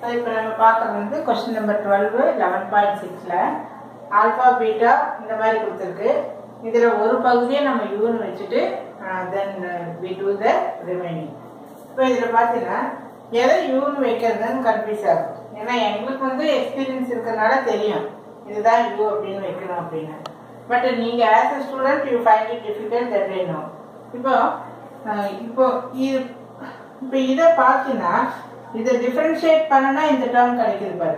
So இப்போ நம்ம பார்க்கறது வந்து question number twelve eleven point சிக்ஸில் ஆல்ஃபா பீட்டா இந்த மாதிரி கொடுத்துருக்கு இதில் ஒரு பகுதியை நம்ம யூன்னு வச்சுட்டு then we do the remaining இப்போ இதில் பார்த்தீங்கன்னா எதை யூன்னு வைக்கிறதுன்னு கன்ஃபியூஸ் ஆகும் ஏன்னா எங்களுக்கு வந்து எக்ஸ்பீரியன்ஸ் இருக்கிறதுனால தெரியும் இதுதான் யூ அப்படின்னு வைக்கணும் அப்படின்னு பட் நீங்கள் as a student you find it difficult that வேணும் இப்போ அஹ், இப்போ இது இப்போ இதை பார்த்தீங்கன்னா இதை டிஃபரன்ஷியேட் பண்ணனா இந்த டேர்ம் கிடைக்குது பாரு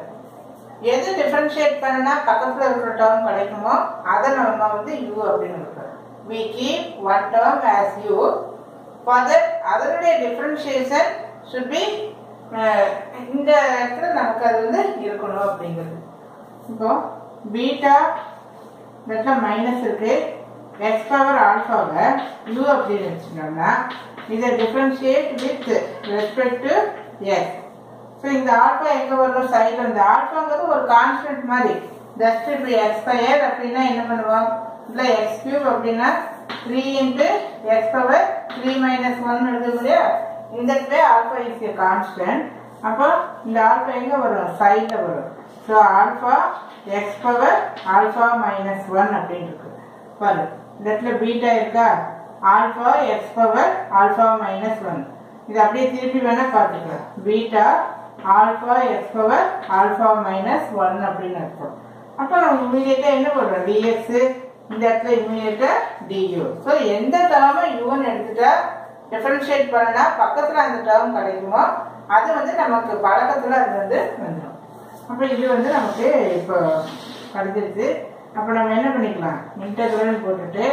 எது டிஃபரன்ஷியேட் பண்ணனா பக்கத்தில் இருக்கிற டேர்ம் கிடைக்குமோ அதை நம்ம வந்து யூ அப்படின்னு இருக்கிறோம் we keep one term as u for that அதனுடைய டிஃபரன்ஷியேஷன் should be அஹ், இந்த இடத்துல நமக்கு அது வந்து இருக்கணும் அப்படிங்கிறது இப்போ பீட்டா இடத்துல மைனஸ் இருக்கு எக்ஸ் பவர் ஆல்ஃபாவை யூ அப்படின்னு வச்சுட்டோம்னா இதை differentiate with respect to X so இந்த ஆல்ஃபா எங்கே வரும் சைடில் இந்த ஆல்ஃபாங்கிறது ஒரு கான்ஸ்டன்ட் மாதிரி ஜஸ்ட் இப்போ எக்ஸ் ஸ்கொயர் அப்படின்னா என்ன பண்ணுவோம் இல்லை எக்ஸ் கியூப் அப்படின்னா three into X power three minus one இருக்குது இல்லையா இந்த இடத்துல ஆல்ஃபா இஸ் ஏ கான்ஸ்டன்ட் அப்போ இந்த ஆல்ஃபா எங்கே வரும் சைடில் வரும் so alpha X power alpha minus one அப்படின்னு இருக்கு பாரு இந்த இடத்துல பீட்டா இருக்கா alpha X power alpha minus one இது அப்படியே திருப்பி வேணா பார்த்துக்கலாம் beta alpha X power alpha minus one அப்படின்னு அர்த்தம் அப்போ நம்ம இமீடியட்டாக என்ன பண்ணுறோம் டிஎக்ஸ் இந்த இடத்துல இமீடியட்டாக டியூ ஸோ எந்த டேர்மை யூன்னு எடுத்துட்டா டிஃபரன்ஷியேட் பண்ணனா பக்கத்தில் அந்த டேர்ம் கிடைக்குமோ அது வந்து நமக்கு பழக்கத்தில் அது வந்து வந்துடும் அப்போ இது வந்து நமக்கு இப்போ கிடைச்சிருச்சு அப்போ நம்ம என்ன பண்ணிக்கலாம் இன்டெகிரல் போட்டுட்டு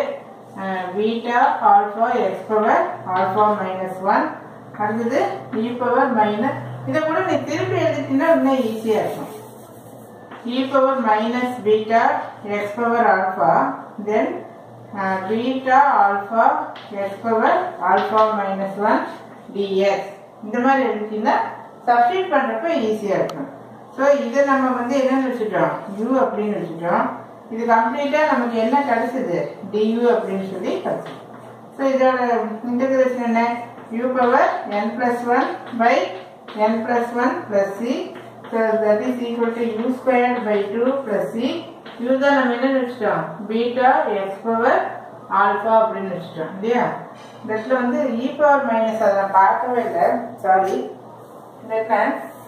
beta alpha X power alpha minus one அடுத்தது இ பவர் மைனஸ் இதை கூட நீ திருப்பி எழுதிட்டீங்கன்னா இன்னும் ஈஸியாக இருக்கும் e power minus beta x power alpha then uh, beta alpha x power alpha minus 1 dx இந்த மாதிரி எழுதிட்டீங்கன்னா சப்ஸ்டியூட் பண்ணுறப்ப ஈஸியாக இருக்கும் ஸோ இதை நம்ம வந்து என்னன்னு வச்சுட்டோம் u அப்படின்னு வச்சுட்டோம் இது கம்ப்ளீட்டாக நமக்கு என்ன கிடைச்சது du அப்படின்னு சொல்லி கிடைச்சது ஸோ இதோட இன்டகிரேஷன் என்ன u power n plus 1 by n plus 1 plus c so that is equal to u squared by 2 plus c u தான் நம்ம என்ன வச்சுட்டோம் பீட்டா எக்ஸ் பவர் ஆல்ஃபா அப்படின்னு வச்சுட்டோம் இல்லையா இந்த இடத்துல வந்து இ பவர் மைனஸ் அதை நான் பார்க்கவே இல்லை சாரி என்ன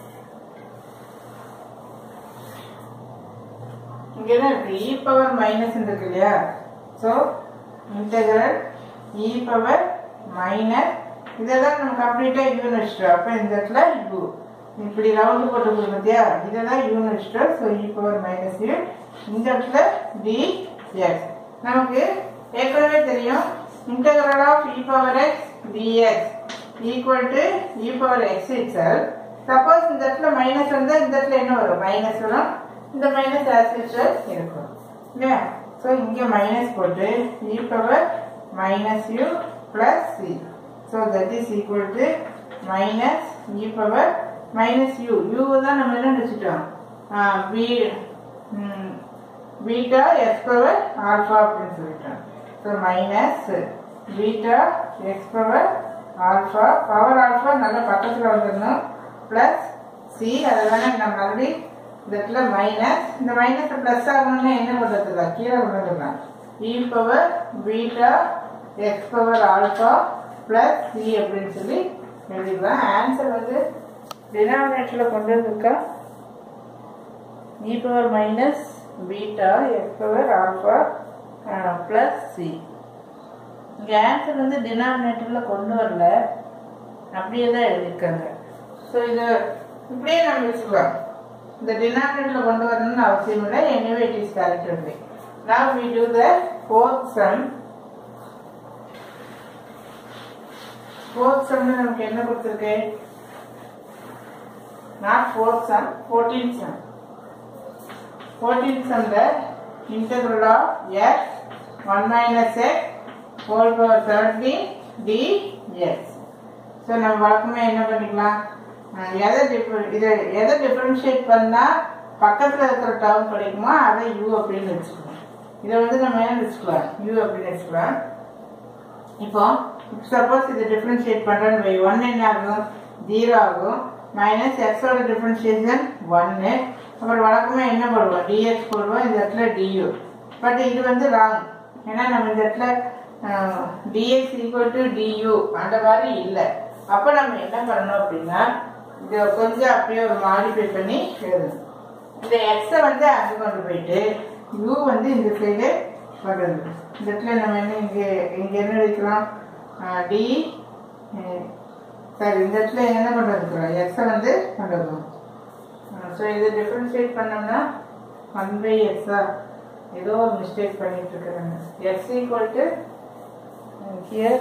இங்க என்ன இருக்கு இ பவர் மைனஸ் இருக்கு இல்லையா so integral E power minus இதெல்லாம் நம்ம கம்ப்ளீட்டாக யூன்னு வச்சுட்டோம் அப்போ இந்த இடத்துல யூ இப்படி ரவுண்டு போட்டு பார்த்தியா இதெல்லாம் யூன்னு வச்சுட்டோம் so E power minus U இந்த இடத்துல டி எக்ஸ் நமக்கு ஏற்கனவே தெரியும் integral of E power X DX equal to E power X itself suppose இந்த இடத்துல மைனஸ் வந்தால் இந்த இடத்துல என்ன வரும் மைனஸ் வரும் இந்த மைனஸ் ஆஸ் யூஸ்வல் இருக்கும் இல்லையா ஸோ இங்கே மைனஸ் போட்டு E power minus U plus C so that is equal to minus E power minus U U தான் நம்ம என்ன வச்சுட்டோம் B beta X power alpha அப்படின்னு சொல்லிட்டோம் so minus beta X power alpha power alpha நல்ல பக்கத்தில் வந்துடணும் ப்ளஸ் சி அதை வேணால் நம்ம மறுபடியும் இந்த இடத்துல மைனஸ் இந்த மைனஸ் ப்ளஸ் ஆகணும்னா என்ன பண்ணுறதுல கீழே கொண்டுடலாம் E power beta X power alpha plus C அப்படின்னு சொல்லி எழுதிக்கலாம் ஆன்சர் வந்து டினாமினேட்டரில் கொண்டு வந்திருக்கா E power minus beta X power alpha plus C இங்கே ஆன்சர் வந்து டினாமினேட்டரில் கொண்டு வரல அப்படியே தான் எழுதியிருக்காங்க ஸோ இது இப்படியே நம்ம வச்சுக்கலாம் இந்த டினாமினேட்டரில் கொண்டு வரணும்னு அவசியம் இல்லை anyway it is correct only now we do the fourth sum fourth sum நமக்கு என்ன கொடுத்துருக்கு not fourth sum 14th sum 14th sum the integral of x 1 minus x whole power 13 dx so நம்ம வழக்கமே என்ன பண்ணிக்கலாம் அஹ் எதை டிஃபர் இதை எதை டிஃபரன்ஷியேட் பண்ணால் பக்கத்தில் இருக்கிற டேர்ம் கிடைக்குமோ அதை யூ அப்படின்னு வச்சுக்கலாம் இதை வந்து நம்ம என்ன வச்சுக்கலாம் யூ அப்படின்னு வச்சுக்கலாம் இப்போ சப்போஸ் இதை டிஃபரன்ஷியேட் பண்ணுறேன்னு வை ஒன் என்ன ஆகும் ஜீரோ ஆகும் மைனஸ் எக்ஸோட டிஃபரன்ஷியேஷன் ஒன்று அப்புறம் வழக்கமாக என்ன போடுவோம் டிஎக்ஸ் போடுவோம் இந்த இடத்துல டியூ பட் இது வந்து ராங் ஏன்னா நம்ம இந்த இடத்துல டிஎக்ஸ் ஈக்குவல் டு டியூ அந்த மாதிரி இல்லை அப்போ நம்ம என்ன பண்ணணும் அப்படின்னா இதை கொஞ்சம் அப்படியே ஒரு மாடிஃபை பண்ணி எழுதணும் இந்த எக்ஸை வந்து அங்கே கொண்டு போயிட்டு யூ வந்து இந்த சைடு கொண்டு வரணும் இந்த இடத்துல நம்ம என்ன இங்கே இங்கே என்ன எடுக்கலாம் டி சரி இந்த இடத்துல என்ன கொண்டு வந்துக்கிறோம் எக்ஸை வந்து கொண்டு வரணும் ஸோ இதை டிஃப்ரென்ஷியேட் பண்ணோம்னா ஒன் பை எக்ஸா ஏதோ ஒரு மிஸ்டேக் பண்ணிட்டு இருக்கிறாங்க X equal to here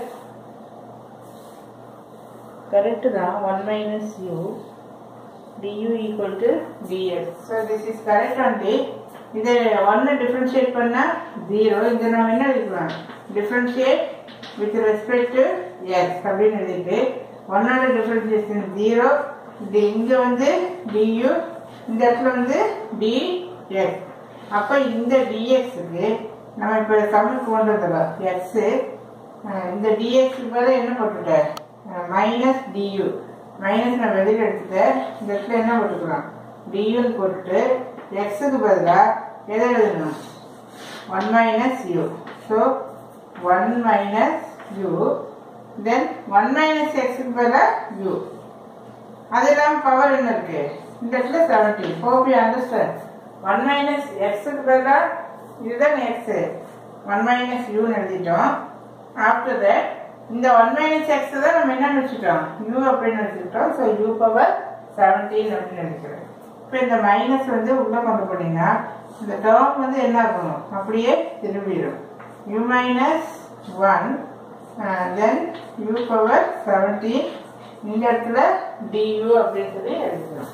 correct தான் one minus U du equal to dx. So this is correct only. இதை ஒன்று டிஃப்ரென்ஷியேட் பண்ணால் ஜீரோ இதை நம்ம என்ன எழுதிக்கலாம் differentiate with respect to X அப்படின்னு எழுதிட்டு ஒன்னோட டிஃப்ரென்ஷியேஷன் ஜீரோ இது இங்கே வந்து டியூ இந்த இடத்துல வந்து டிஎக்ஸ் அப்போ இந்த டிஎக்ஸுக்கு நம்ம இப்போ சமக்கு கொண்டு வந்துடலாம் எக்ஸு இந்த டிஎக்ஸுக்கு மேலே என்ன போட்டுட்டேன் மைனஸ் டியூ மைனஸ் நான் வெளியில் எடுத்துட்டேன் இந்த இடத்துல என்ன போட்டுக்கலாம் டியூன்னு போட்டுட்டு எக்ஸுக்கு பதிலாக எதை எழுதணும் one minus U so one minus U then one minus எக்ஸுக்கு பதிலாக யூ அது இல்லாமல் பவர் என்ன இருக்கு இந்த இடத்துல seventy hope you understand one minus எக்ஸுக்கு பதிலாக இதுதான் எக்ஸு ஒன் மைனஸ் யூன்னு எழுதிட்டோம் ஆஃப்டர் தட் இந்த ஒன் மைனஸ் எக்ஸ் தான் நம்ம என்ன நினச்சிட்டோம் யூ அப்படின்னு நினச்சிக்கிட்டோம் ஸோ யூ பவர் செவன்டீன் அப்படின்னு நினைக்கிறோம் இப்போ இந்த மைனஸ் வந்து உள்ளே கொண்டு போனீங்கன்னா இந்த டேர்ம் வந்து என்ன ஆகணும் அப்படியே திரும்பிடும் u minus one then u power seventeen இந்த இடத்துல டியூ அப்படின்னு சொல்லி எழுதிக்கிறோம்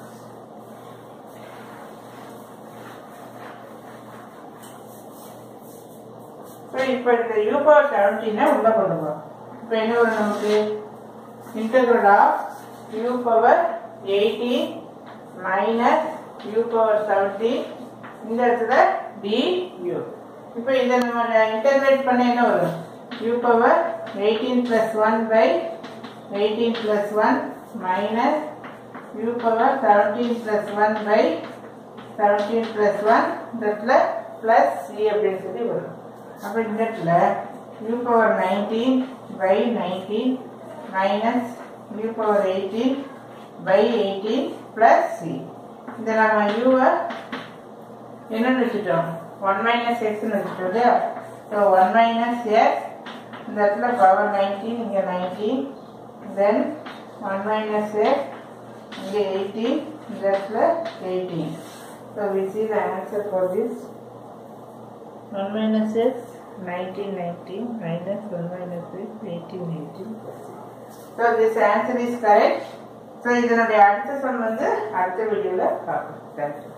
ஸோ இப்போ இந்த யூ பவர் செவன்டீனை உள்ளே கொண்டு போகிறோம் இப்போ என்ன வரும் நமக்கு integral of u power 18 minus u power 17 இந்த இடத்துல du இப்போ இதை நம்ம இன்டகிரேட் பண்ண என்ன வரும் u power 18 plus 1 by 18 plus 1 minus u power 17 plus 1 by 17 plus 1 இந்த இடத்துல plus c அப்படின்னு சொல்லி வரும் அப்போ இந்த இடத்துல u power 19 by 19 minus u power 18 by 18 plus c. இதை நம்ம u என்னன்னு வச்சுட்டோம் ஒன் மைனஸ் எக்ஸ்னு வச்சுட்டோம் இல்லையா ஸோ ஒன் மைனஸ் எக்ஸ் இந்த இடத்துல பவர் நைன்டீன் இங்கே nineteen then one minus x இங்கே எயிட்டீன் இந்த இடத்துல eighteen so we see the answer for this one minus x nineteen nineteen minus one minus x eighteen eighteen so this answer is correct so இதனுடைய அடுத்த சொல் வந்து அடுத்த வீடியோவில் பார்க்கலாம் தேங்க்யூ